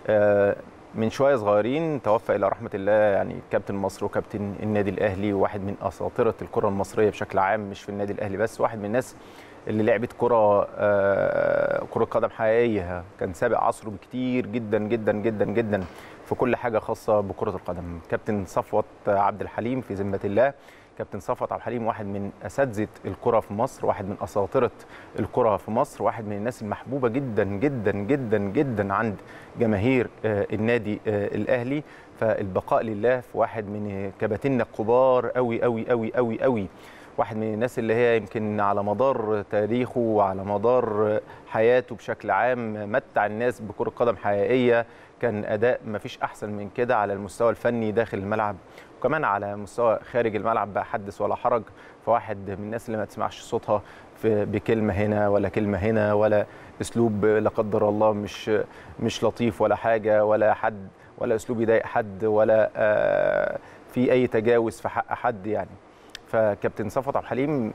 آه، من شويه صغيرين توفى الى رحمه الله يعني كابتن مصر وكابتن النادي الاهلي وواحد من اساطره الكره المصريه بشكل عام مش في النادي الاهلي بس واحد من الناس اللي لعبت كره آه، كره قدم حقيقيه كان سابق عصره بكتير جدا جدا جدا جدا في كل حاجه خاصه بكره القدم كابتن صفوت عبد الحليم في ذمه الله كابتن صفوت عبد الحليم واحد من اساتذه الكره في مصر واحد من اساطره الكره في مصر واحد من الناس المحبوبه جدا جدا جدا جدا عند جماهير آه، النادي آه، الاهلي فالبقاء لله في واحد من كباتننا الكبار قوي قوي قوي قوي قوي واحد من الناس اللي هي يمكن على مدار تاريخه وعلى مدار حياته بشكل عام متع الناس بكرة قدم حقيقية كان أداء ما فيش أحسن من كده على المستوى الفني داخل الملعب وكمان على مستوى خارج الملعب بقى حدث ولا حرج فواحد من الناس اللي ما تسمعش صوتها في بكلمة هنا ولا كلمة هنا ولا أسلوب لا قدر الله مش مش لطيف ولا حاجة ولا حد ولا أسلوب يضايق حد ولا آه، في أي تجاوز في حق حد يعني فكابتن صفوت عبد الحليم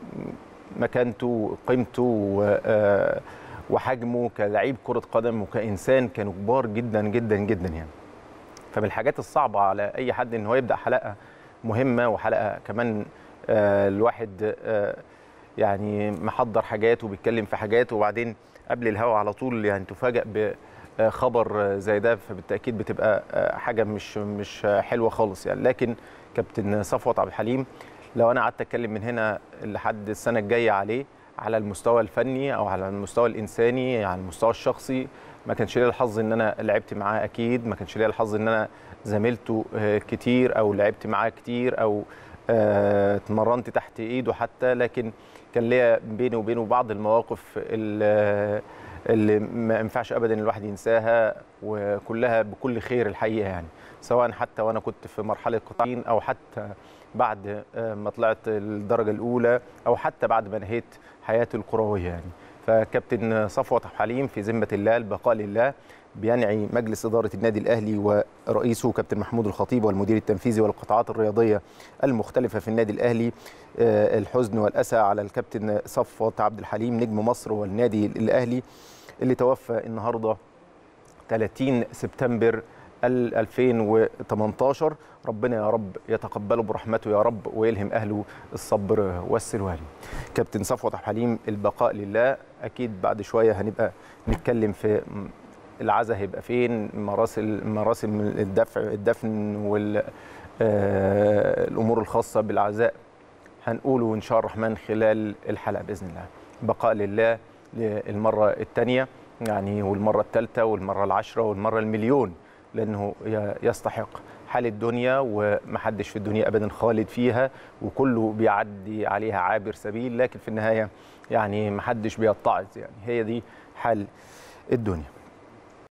مكانته قيمته و- آه، وحجمه كلاعب كرة قدم وكإنسان كانوا كبار جدا جدا جدا يعني فمن الحاجات الصعبة على أي حد إن هو يبدأ حلقة مهمة وحلقة كمان آه، الواحد آه، يعني محضر حاجات وبيتكلم في حاجات وبعدين قبل الهوا على طول يعني تفاجأ بخبر زي ده فبالتأكيد بتبقى آه، حاجة مش مش حلوة خالص يعني لكن كابتن صفوت عبد الحليم لو انا قعدت اتكلم من هنا لحد السنه الجايه عليه على المستوى الفني او على المستوى الانساني على المستوى الشخصي ما كانش ليا الحظ ان انا لعبت معاه اكيد ما كانش ليا الحظ ان انا زميلته آه، كتير او لعبت معاه كتير او آه، اتمرنت تحت ايده حتى لكن كان ليا بيني وبينه بعض المواقف ال- اللي ما ينفعش ابدا الواحد ينساها وكلها بكل خير الحقيقه يعني سواء حتى وانا كنت في مرحله قطاعين او حتى بعد آه، ما طلعت الدرجه الاولى او حتى بعد ما نهيت حياتي الكرويه يعني فكابتن صفوت عبد الحليم في ذمه الله البقاء لله بينعي مجلس اداره النادي الاهلي ورئيسه كابتن محمود الخطيب والمدير التنفيذي والقطاعات الرياضيه المختلفه في النادي الاهلي آه، الحزن والاسى على الكابتن صفوت عبد الحليم نجم مصر والنادي الاهلي اللي توفى النهارده 30 سبتمبر ال- 2018 ربنا يا رب يتقبله برحمته يا رب ويلهم اهله الصبر والسلوان كابتن صفوت عبد الحليم البقاء لله اكيد بعد شويه هنبقى نتكلم في م- العزاء هيبقى فين مراسم مراسم الدفع الدفن وال آه، الامور الخاصه بالعزاء هنقوله ان شاء الرحمن خلال الحلقه باذن الله بقاء لله للمره الثانيه يعني والمره الثالثه والمره العشره والمره المليون لانه ي- يستحق حال الدنيا ومحدش في الدنيا ابدا خالد فيها وكله بيعدي عليها عابر سبيل لكن في النهايه يعني محدش بيتعظ يعني هي دي حال الدنيا